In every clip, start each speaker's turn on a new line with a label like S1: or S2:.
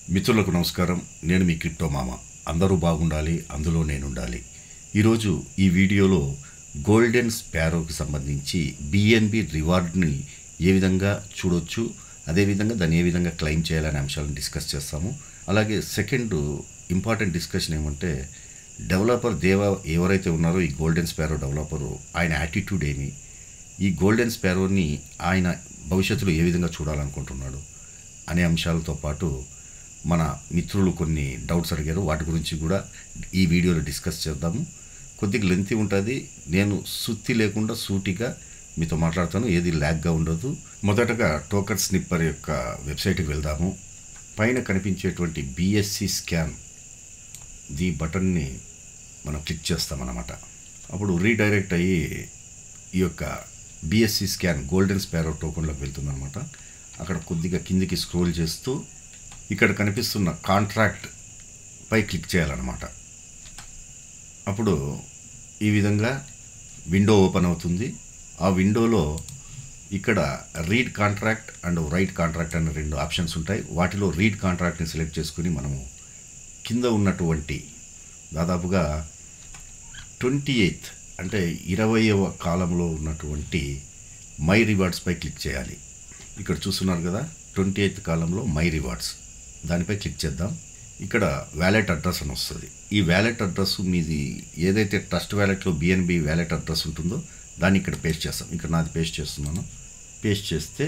S1: మిత్రులకు నమస్కారం నేను మీ క్రిప్టో మామ అందరూ బాగుండాలి అందులో నేనుండాలి ఈరోజు ఈ వీడియోలో గోల్డెన్ స్పారోకి సంబంధించి బిఎన్బి రివార్డ్ని ఏ విధంగా చూడొచ్చు అదేవిధంగా దాన్ని ఏ విధంగా క్లెయిమ్ చేయాలనే అంశాలను డిస్కస్ చేస్తాము అలాగే సెకండ్ ఇంపార్టెంట్ డిస్కషన్ ఏమంటే డెవలపర్ దేవ ఎవరైతే ఉన్నారో ఈ గోల్డెన్ స్పారో డెవలపరు ఆయన యాటిట్యూడ్ ఏమి ఈ గోల్డెన్ స్పారోని ఆయన భవిష్యత్తులో ఏ విధంగా చూడాలనుకుంటున్నాడు అనే అంశాలతో పాటు మన మిత్రులు కొన్ని డౌట్స్ అడిగారు వాటి గురించి కూడా ఈ వీడియోలో డిస్కస్ చేద్దాము కొద్దిగా లెంతీ ఉంటుంది నేను సుత్తి లేకుండా సూటిగా మీతో మాట్లాడతాను ఏది ల్యాగ్గా ఉండదు మొదటగా టోకన్ స్నిప్పర్ యొక్క వెబ్సైట్కి వెళ్దాము పైన కనిపించేటువంటి బిఎస్సి స్కాన్ ది బటన్ని మనం క్లిక్ చేస్తామన్నమాట అప్పుడు రీడైరెక్ట్ అయ్యి ఈ యొక్క బిఎస్సి స్కాన్ గోల్డెన్ స్పారో టోకన్లోకి వెళ్తుందన్నమాట అక్కడ కొద్దిగా కిందికి స్క్రోల్ చేస్తూ ఇక్కడ కనిపిస్తున్న కాంట్రాక్ట్ పై క్లిక్ చేయాలన్నమాట అప్పుడు ఈ విధంగా విండో ఓపెన్ అవుతుంది ఆ విండోలో ఇక్కడ read contract and write contract అనే రెండు ఆప్షన్స్ ఉంటాయి వాటిలో రీడ్ కాంట్రాక్ట్ని సెలెక్ట్ చేసుకుని మనము కింద ఉన్నటువంటి దాదాపుగా ట్వంటీ ఎయిత్ అంటే ఇరవయవ కాలంలో ఉన్నటువంటి మై రివార్డ్స్పై క్లిక్ చేయాలి ఇక్కడ చూస్తున్నారు కదా ట్వంటీ ఎయిత్ కాలంలో మై రివార్డ్స్ దానిపై క్లిక్ చేద్దాం ఇక్కడ వ్యాలెట్ అడ్రస్ అని వస్తుంది ఈ వ్యాలెట్ అడ్రస్ మీది ఏదైతే ట్రస్ట్ వ్యాలెట్లో బిఎన్బి వ్యాలెట్ అడ్రస్ ఉంటుందో దాన్ని ఇక్కడ పేస్ట్ చేస్తాం ఇక్కడ నాది పేస్ట్ చేస్తున్నాను పేస్ట్ చేస్తే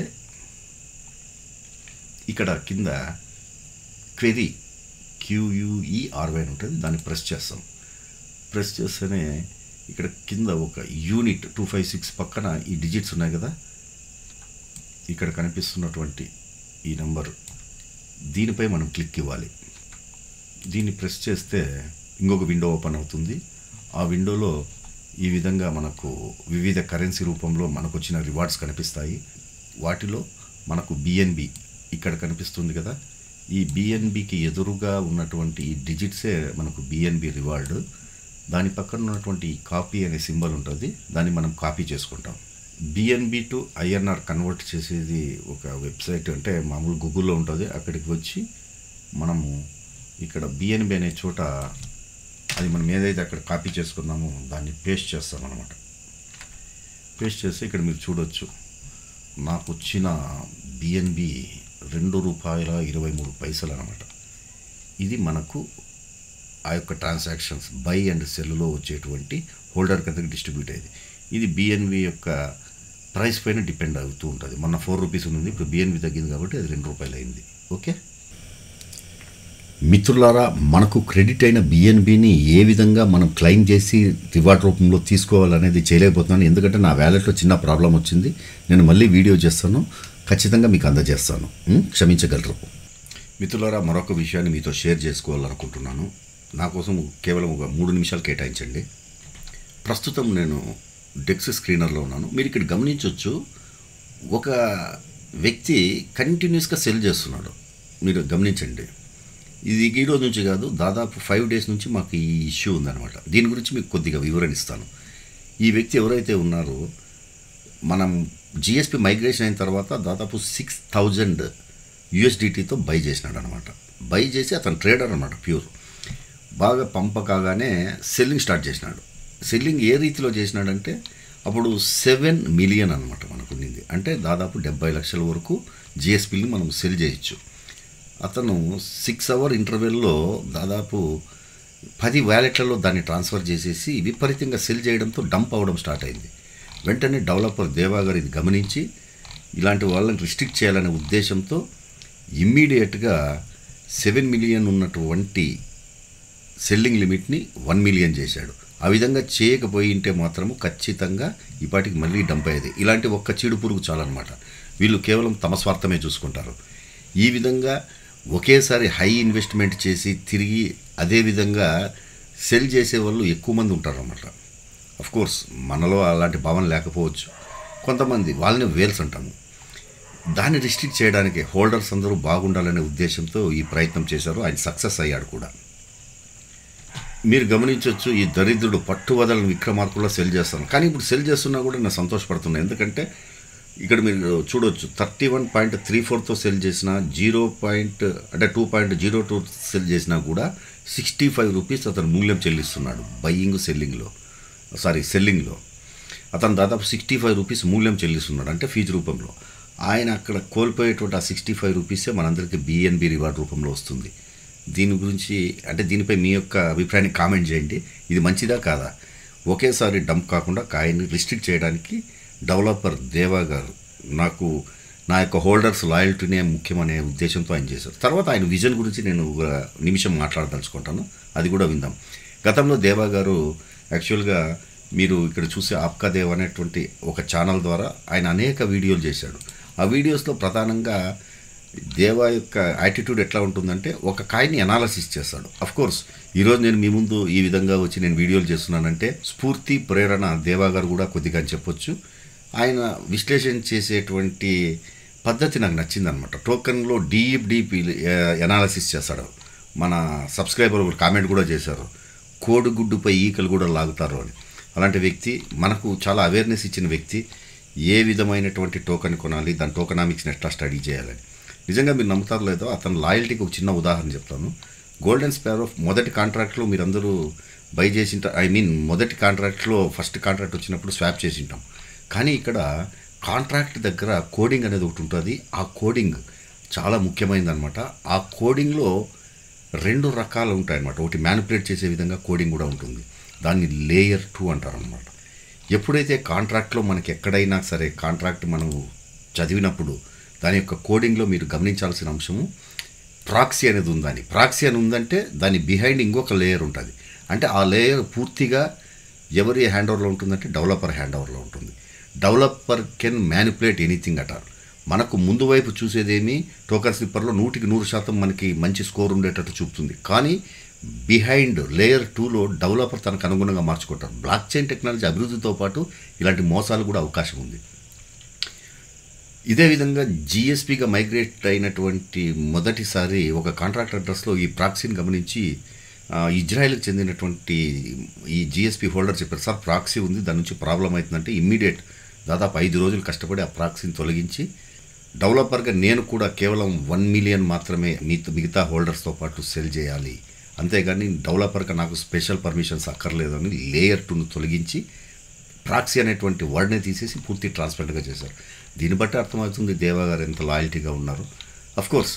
S1: ఇక్కడ కింద క్వెరీ క్యూయుఈఆర్వై అని ఉంటుంది దాన్ని ప్రెస్ చేస్తాం ప్రెస్ చేస్తేనే ఇక్కడ కింద ఒక యూనిట్ టూ ఫైవ్ సిక్స్ పక్కన ఈ డిజిట్స్ ఉన్నాయి కదా ఇక్కడ కనిపిస్తున్నటువంటి ఈ నెంబర్ దీనిపై మనం క్లిక్ ఇవ్వాలి దీన్ని ప్రెస్ చేస్తే ఇంకొక విండో ఓపెన్ అవుతుంది ఆ విండోలో ఈ విధంగా మనకు వివిధ కరెన్సీ రూపంలో మనకు వచ్చిన రివార్డ్స్ కనిపిస్తాయి వాటిలో మనకు బిఎన్బి ఇక్కడ కనిపిస్తుంది కదా ఈ బిఎన్బికి ఎదురుగా ఉన్నటువంటి ఈ డిజిట్సే మనకు బిఎన్బి రివార్డ్ దాని పక్కన ఉన్నటువంటి కాపీ అనే సింబల్ ఉంటుంది దాన్ని మనం కాపీ చేసుకుంటాం బిఎన్బి టు ఐఎన్ఆర్ కన్వర్ట్ చేసేది ఒక వెబ్సైట్ అంటే మామూలు గూగుల్లో ఉంటుంది అక్కడికి వచ్చి మనము ఇక్కడ బిఎన్బి అనే చోట అది మనం ఏదైతే అక్కడ కాపీ చేసుకున్నామో దాన్ని పేస్ట్ చేస్తాం అనమాట పేస్ట్ చేస్తే ఇక్కడ మీరు చూడొచ్చు నాకు వచ్చిన బిఎన్బి రెండు రూపాయల ఇరవై మూడు పైసలు అనమాట ఇది మనకు ఆ యొక్క ట్రాన్సాక్షన్స్ బై అండ్ సెల్లో వచ్చేటువంటి హోల్డర్ కిందకి డిస్ట్రిబ్యూట్ అయ్యేది ఇది బిఎన్వి యొక్క ప్రైస్ పైన డిపెండ్ అవుతూ ఉంటుంది మొన్న ఫోర్ రూపీస్ ఉంది ఇప్పుడు బిఎన్వి తగ్గింది కాబట్టి అది రెండు రూపాయలు అయింది ఓకే మిత్రులారా మనకు క్రెడిట్ అయిన బిఎన్బిని ఏ విధంగా మనం క్లెయిమ్ చేసి రివార్డ్ రూపంలో తీసుకోవాలనేది చేయలేకపోతున్నాను ఎందుకంటే నా వ్యాలెట్లో చిన్న ప్రాబ్లం వచ్చింది నేను మళ్ళీ వీడియో చేస్తాను ఖచ్చితంగా మీకు అందజేస్తాను ఉం? క్షమించగలరు మిత్రులారా మరొక విషయాన్ని మీతో షేర్ చేసుకోవాలనుకుంటున్నాను నా కోసం కేవలం ఒక మూడు నిమిషాలు కేటాయించండి ప్రస్తుతం నేను డెక్స్ స్క్రీనర్లో ఉన్నాను మీరు ఇక్కడ గమనించవచ్చు ఒక వ్యక్తి కంటిన్యూస్గా సెల్ చేస్తున్నాడు మీరు గమనించండి ఇది ఈ రోజు నుంచి కాదు దాదాపు ఫైవ్ డేస్ నుంచి మాకు ఈ ఇష్యూ ఉందన్నమాట దీని గురించి మీకు కొద్దిగా వివరణ ఇస్తాను ఈ వ్యక్తి ఎవరైతే ఉన్నారో మనం జిఎస్పి మైగ్రేషన్ అయిన తర్వాత దాదాపు సిక్స్ థౌజండ్ యుఎస్డిటీతో బై చేసినాడు అనమాట బై చేసి అతను ట్రేడర్ అనమాట ప్యూర్ బాగా పంప కాగానే సెల్లింగ్ స్టార్ట్ చేసినాడు సెల్లింగ్ ఏ రీతిలో చేసినాడంటే అప్పుడు సెవెన్ మిలియన్ అనమాట మనకు ఉండింది అంటే దాదాపు డెబ్బై లక్షల వరకు జిఎస్పీని మనం సెల్ చేయొచ్చు అతను సిక్స్ అవర్ ఇంటర్వెల్లో దాదాపు పది వ్యాలెట్లలో దాన్ని ట్రాన్స్ఫర్ చేసేసి విపరీతంగా సెల్ చేయడంతో డంప్ అవ్వడం స్టార్ట్ అయింది వెంటనే డెవలపర్ దేవా గారు ఇది గమనించి ఇలాంటి వాళ్ళని రిస్ట్రిక్ట్ చేయాలనే ఉద్దేశంతో ఇమ్మీడియట్గా సెవెన్ మిలియన్ ఉన్నటువంటి సెల్లింగ్ లిమిట్ని వన్ మిలియన్ చేశాడు ఆ విధంగా చేయకపోయి ఉంటే మాత్రము ఖచ్చితంగా ఇప్పటికి మళ్ళీ డంప్ అయ్యేది ఇలాంటి ఒక్క చీడు పురుగు చాలన్నమాట వీళ్ళు కేవలం తమ స్వార్థమే చూసుకుంటారు ఈ విధంగా ఒకేసారి హై ఇన్వెస్ట్మెంట్ చేసి తిరిగి అదే విధంగా సెల్ చేసే వాళ్ళు ఎక్కువ మంది ఉంటారన్నమాట అఫ్ కోర్స్ మనలో అలాంటి భావన లేకపోవచ్చు కొంతమంది వాళ్ళని వేల్స్ అంటాము దాన్ని రిస్ట్రిక్ట్ చేయడానికి హోల్డర్స్ అందరూ బాగుండాలనే ఉద్దేశంతో ఈ ప్రయత్నం చేశారు ఆయన సక్సెస్ అయ్యాడు కూడా మీరు గమనించవచ్చు ఈ దరిద్రుడు పట్టువదలని విక్రమార్కుల్లో సెల్ చేస్తాను కానీ ఇప్పుడు సెల్ చేస్తున్నా కూడా నేను సంతోషపడుతున్నాను ఎందుకంటే ఇక్కడ మీరు చూడొచ్చు థర్టీ వన్ పాయింట్ త్రీ ఫోర్తో సెల్ చేసిన జీరో పాయింట్ అంటే two point zero two sell చేసినా కూడా సిక్స్టీ ఫైవ్ రూపీస్ అతను మూల్యం చెల్లిస్తున్నాడు బయ్యింగ్ సెల్లింగ్లో సారీ సెల్లింగ్లో అతను దాదాపు సిక్స్టీ ఫైవ్ రూపీస్ మూల్యం చెల్లిస్తున్నాడు అంటే ఫీజు రూపంలో ఆయన అక్కడ కోల్పోయేటువంటి ఆ సిక్స్టీ ఫైవ్ రూపీసే మనందరికీ బిఎన్బి రివార్డ్ రూపంలో వస్తుంది దీని గురించి అంటే దీనిపై మీ యొక్క అభిప్రాయాన్ని కామెంట్ చేయండి ఇది మంచిదా కాదా ఒకేసారి డంప్ కాకుండా కాయిన్ని రిస్ట్రిక్ట్ చేయడానికి డెవలపర్ దేవా గారు నాకు నా యొక్క హోల్డర్స్ లాయల్టీనే ముఖ్యమనే ఉద్దేశంతో ఆయన చేశారు తర్వాత ఆయన విజన్ గురించి నేను ఒక నిమిషం మాట్లాడదలుచుకుంటాను అది కూడా విందాం గతంలో దేవా గారు యాక్చువల్గా మీరు ఇక్కడ చూసే ఆప్కా దేవ్ అనేటువంటి ఒక ఛానల్ ద్వారా ఆయన అనేక వీడియోలు చేశాడు ఆ వీడియోస్లో ప్రధానంగా దేవా యొక్క యాటిట్యూడ్ ఎట్లా ఉంటుందంటే ఒక కాయని అనాలసిస్ చేస్తాడు అఫ్ కోర్స్ ఈరోజు నేను మీ ముందు ఈ విధంగా వచ్చి నేను వీడియోలు చేస్తున్నానంటే స్ఫూర్తి ప్రేరణ దేవా గారు కూడా కొద్దిగా అని చెప్పొచ్చు ఆయన విశ్లేషణ చేసేటువంటి పద్ధతి నాకు నచ్చిందనమాట టోకన్లో డీప్ డీప్ ఎనాలసిస్ చేస్తాడు మన సబ్స్క్రైబర్ ఒకరు కామెంట్ కూడా చేశారు కోడిగుడ్డుపై ఈకలు కూడా లాగుతారు అని అలాంటి వ్యక్తి మనకు చాలా అవేర్నెస్ ఇచ్చిన వ్యక్తి ఏ విధమైనటువంటి టోకెన్ కొనాలి దాని టోకనామిక్స్ని ఎట్లా స్టడీ చేయాలని నిజంగా మీరు నమ్ముతారో లేదో అతని లాయల్టీకి ఒక చిన్న ఉదాహరణ చెప్తాను గోల్డెన్ స్పారో మొదటి కాంట్రాక్ట్లో మీరందరూ బై చేసింట ఐ మీన్ మొదటి కాంట్రాక్ట్లో ఫస్ట్ కాంట్రాక్ట్ వచ్చినప్పుడు స్వాప్ చేసింటాం కానీ ఇక్కడ కాంట్రాక్ట్ దగ్గర కోడింగ్ అనేది ఒకటి ఉంటుంది ఆ కోడింగ్ చాలా ముఖ్యమైనదన్నమాట ఆ కోడింగ్లో రెండు రకాలు ఉంటాయన్నమాట ఒకటి మ్యానిపులేట్ చేసే విధంగా కోడింగ్ కూడా ఉంటుంది దాన్ని లేయర్ టూ అంటారనమాట ఎప్పుడైతే కాంట్రాక్ట్లో మనకి ఎక్కడైనా సరే కాంట్రాక్ట్ మనం చదివినప్పుడు దాని యొక్క కోడింగ్లో మీరు గమనించాల్సిన అంశము ప్రాక్సీ అనేది ఉందని ప్రాక్సీ అని ఉందంటే దాని బిహైండ్ ఇంకొక లేయర్ ఉంటుంది అంటే ఆ లేయర్ పూర్తిగా ఎవరి హ్యాండ్ ఓవర్లో ఉంటుందంటే డెవలపర్ హ్యాండ్ ఓవర్లో ఉంటుంది డెవలపర్ కెన్ మ్యానిపులేట్ ఎనీథింగ్ అటార్ మనకు ముందు వైపు చూసేదేమి టోకన్ స్లిప్పర్లో నూటికి నూరు శాతం మనకి మంచి స్కోర్ ఉండేటట్టు చూపుతుంది కానీ బిహైండ్ లేయర్ టూలో డెవలపర్ తనకు అనుగుణంగా మార్చుకుంటారు బ్లాక్ చైన్ టెక్నాలజీ అభివృద్ధితో పాటు ఇలాంటి మోసాలు కూడా అవకాశం ఉంది ఇదే విధంగా జిఎస్పిగా మైగ్రేట్ అయినటువంటి మొదటిసారి ఒక కాంట్రాక్ట్ అడ్రస్లో ఈ ప్రాక్సీని గమనించి ఆ, ఇజ్రాయెల్కి చెందినటువంటి ఈ జిఎస్పి హోల్డర్ చెప్పారు సార్ ప్రాక్సీ ఉంది దాని నుంచి ప్రాబ్లం అవుతుందంటే ఇమ్మీడియట్ దాదాపు ఐదు రోజులు కష్టపడి ఆ ప్రాక్సీని తొలగించి డెవలపర్గా నేను కూడా కేవలం వన్ మిలియన్ మాత్రమే మీతో మిగతా హోల్డర్స్తో పాటు సెల్ చేయాలి అంతేగాని డెవలపర్గా నాకు స్పెషల్ పర్మిషన్స్ అక్కర్లేదు అని లేయర్ టూను తొలగించి ప్రాక్సీ అనేటువంటి వర్డ్ని తీసేసి పూర్తి ట్రాన్స్పరెంట్గా చేశారు దీన్ని బట్టి అర్థమవుతుంది దేవా గారు ఎంత లాయల్టీగా ఉన్నారు కోర్స్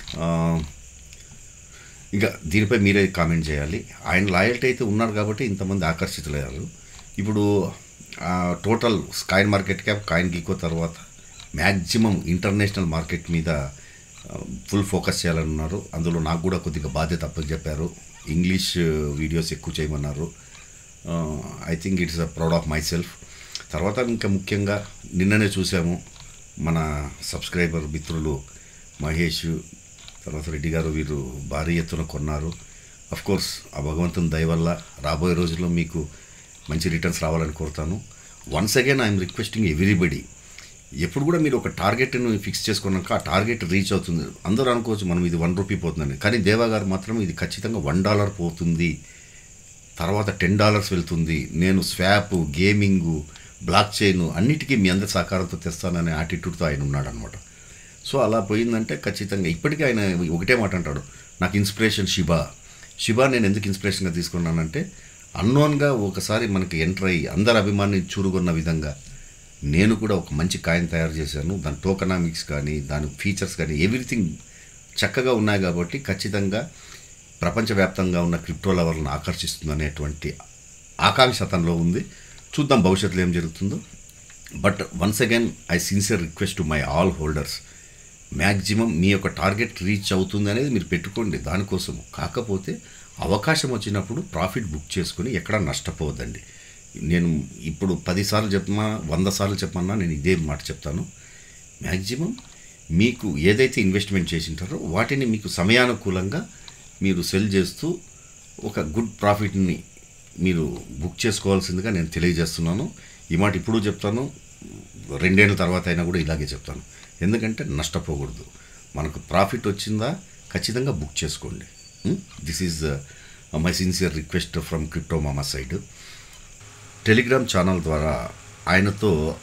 S1: ఇంకా దీనిపై మీరే కామెంట్ చేయాలి ఆయన లాయల్టీ అయితే ఉన్నారు కాబట్టి ఇంతమంది ఆకర్షితులయ్యారు ఇప్పుడు ఆ, total coin market cap CoinGecko తర్వాత మ్యాక్సిమం ఇంటర్నేషనల్ మార్కెట్ మీద ఆ, ఫుల్ ఫోకస్ చేయాలని ఉన్నారు అందులో నాకు కూడా కొద్దిగా బాధ్యత అప్పచెప్పారు ఇంగ్లీష్ వీడియోస్ ఎక్కువ చేయమన్నారు I think it's a proud of myself తర్వాత ఇంకా ముఖ్యంగా నిన్ననే చూసాము మన సబ్స్క్రైబర్ మిత్రులు మహేష్ తర్వాత రెడ్డి గారు వీరు భారీ ఎత్తున కొన్నారు అఫ్ కోర్స్ ఆ భగవంతుని దయ వల్ల రాబోయే రోజుల్లో మీకు మంచి రిటర్న్స్ రావాలని కోరుతాను once again I'm requesting everybody ఎప్పుడు కూడా మీరు ఒక టార్గెట్ను ఫిక్స్ చేసుకున్నాక ఆ టార్గెట్ రీచ్ అవుతుంది అందరూ అనుకోవచ్చు మనం ఇది వన్ రూపీ పోతుందని కానీ దేవా గారు మాత్రం ఇది ఖచ్చితంగా వన్ డాలర్ పోతుంది తర్వాత టెన్ డాలర్స్ వెళ్తుంది నేను స్వాప్ గేమింగ్ బ్లాక్ చైన్ అన్నిటికీ మీ అందరి సహకారంతో తెస్తాననే యాటిట్యూడ్తో ఆయన ఉన్నాడనమాట సో అలా పోయిందంటే ఖచ్చితంగా ఇప్పటికీ ఆయన ఒకటే మాట అంటాడు నాకు ఇన్స్పిరేషన్ శిబా శిబా నేను ఎందుకు ఇన్స్పిరేషన్గా తీసుకున్నానంటే అన్నోన్గా ఒకసారి మనకి ఎంటర్ అయ్యి అందరి అభిమాన్ని చూరుకున్న విధంగా నేను కూడా ఒక మంచి కాయిన్ తయారు చేశాను దాని టోకనామిక్స్ కానీ దాని ఫీచర్స్ కానీ ఎవ్రీథింగ్ చక్కగా ఉన్నాయి కాబట్టి ఖచ్చితంగా ప్రపంచవ్యాప్తంగా ఉన్న క్రిప్టో లవర్లను ఆకర్షిస్తుంది అనేటువంటి ఆకాంక్ష అతనిలో ఉంది చూద్దాం భవిష్యత్తులో ఏం జరుగుతుందో but once again I sincere request to my all holders maximum మీ యొక్క టార్గెట్ రీచ్ అవుతుంది అనేది మీరు పెట్టుకోండి దానికోసం కాకపోతే అవకాశం వచ్చినప్పుడు ప్రాఫిట్ బుక్ చేసుకుని ఎక్కడా నష్టపోవద్దండి నేను ఇప్పుడు పదిసార్లు చెప్పమా వంద సార్లు చెప్పమన్నా నేను ఇదే మాట చెప్తాను మ్యాక్సిమం మీకు ఏదైతే ఇన్వెస్ట్మెంట్ చేసింటారో వాటిని మీకు సమయానుకూలంగా మీరు సెల్ చేస్తూ ఒక గుడ్ ప్రాఫిట్ని మీరు బుక్ చేసుకోవాల్సిందిగా నేను తెలియజేస్తున్నాను ఈ మాట ఇప్పుడు చెప్తాను రెండేళ్ల తర్వాత అయినా కూడా ఇలాగే చెప్తాను ఎందుకంటే నష్టపోకూడదు మనకు ప్రాఫిట్ వచ్చిందా ఖచ్చితంగా బుక్ చేసుకోండి this is my sincere request from crypto Mama side Telegram channel ద్వారా ఆయనతో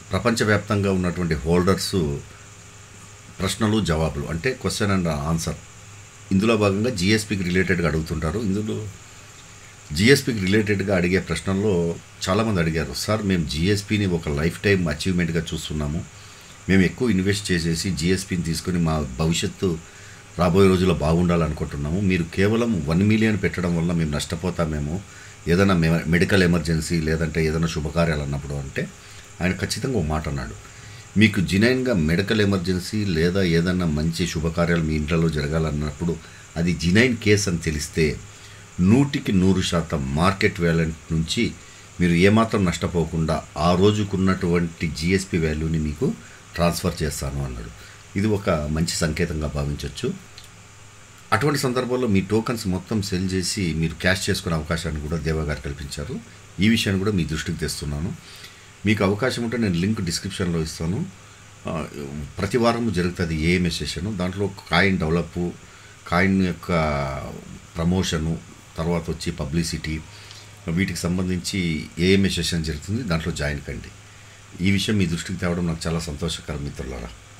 S1: ప్రపంచవ్యాప్తంగా ఉన్నటువంటి హోల్డర్సు ప్రశ్నలు జవాబులు అంటే క్వశ్చన్ అండ్ ఆన్సర్ ఇందులో భాగంగా జిఎస్పికి రిలేటెడ్గా అడుగుతుంటారు ఇందులో జిఎస్పికి రిలేటెడ్గా అడిగే ప్రశ్నల్లో చాలామంది అడిగారు సార్ మేము జిఎస్పిని ఒక లైఫ్ టైం అచీవ్మెంట్గా చూస్తున్నాము మేము ఎక్కువ ఇన్వెస్ట్ చేసేసి జిఎస్పిని తీసుకొని మా భవిష్యత్తు రాబోయే రోజుల్లో బాగుండాలనుకుంటున్నాము మీరు కేవలం వన్ మిలియన్ పెట్టడం వల్ల మేము నష్టపోతామేమో ఏదైనా మె- మెడికల్ ఎమర్జెన్సీ లేదంటే ఏదైనా శుభకార్యాలు అన్నప్పుడు అంటే ఆయన ఖచ్చితంగా ఒక మాట అన్నాడు మీకు జినైన్గా మెడికల్ ఎమర్జెన్సీ లేదా ఏదైనా మంచి శుభకార్యాలు మీ ఇంట్లో జరగాలన్నప్పుడు అది జినైన్ కేస్ అని తెలిస్తే నూటికి నూరు శాతం మార్కెట్ వాల్యూ నుంచి మీరు ఏమాత్రం నష్టపోకుండా ఆ రోజుకున్నటువంటి జిఎస్పి వాల్యూని మీకు ట్రాన్స్ఫర్ చేస్తాను అన్నాడు ఇది ఒక మంచి సంకేతంగా భావించవచ్చు అటువంటి సందర్భంలో మీ టోకన్స్ మొత్తం సెల్ చేసి మీరు క్యాష్ చేసుకునే అవకాశాన్ని కూడా దేవా గారు కల్పించారు ఈ విషయాన్ని కూడా మీ దృష్టికి తెస్తున్నాను మీకు అవకాశం ఉంటే నేను లింక్ డిస్క్రిప్షన్లో ఇస్తాను ఆ, ప్రతి వారం జరుగుతుంది ఏఎంఏ సెషన్ దాంట్లో కాయిన్ డెవలప్ కాయిన్ యొక్క ప్రమోషను తర్వాత వచ్చి పబ్లిసిటీ వీటికి సంబంధించి ఏఎంఏ సెషన్ జరుగుతుంది దాంట్లో జాయిన్ కండి ఈ విషయం మీ దృష్టికి తేవడం నాకు చాలా సంతోషకరం మిత్రులారా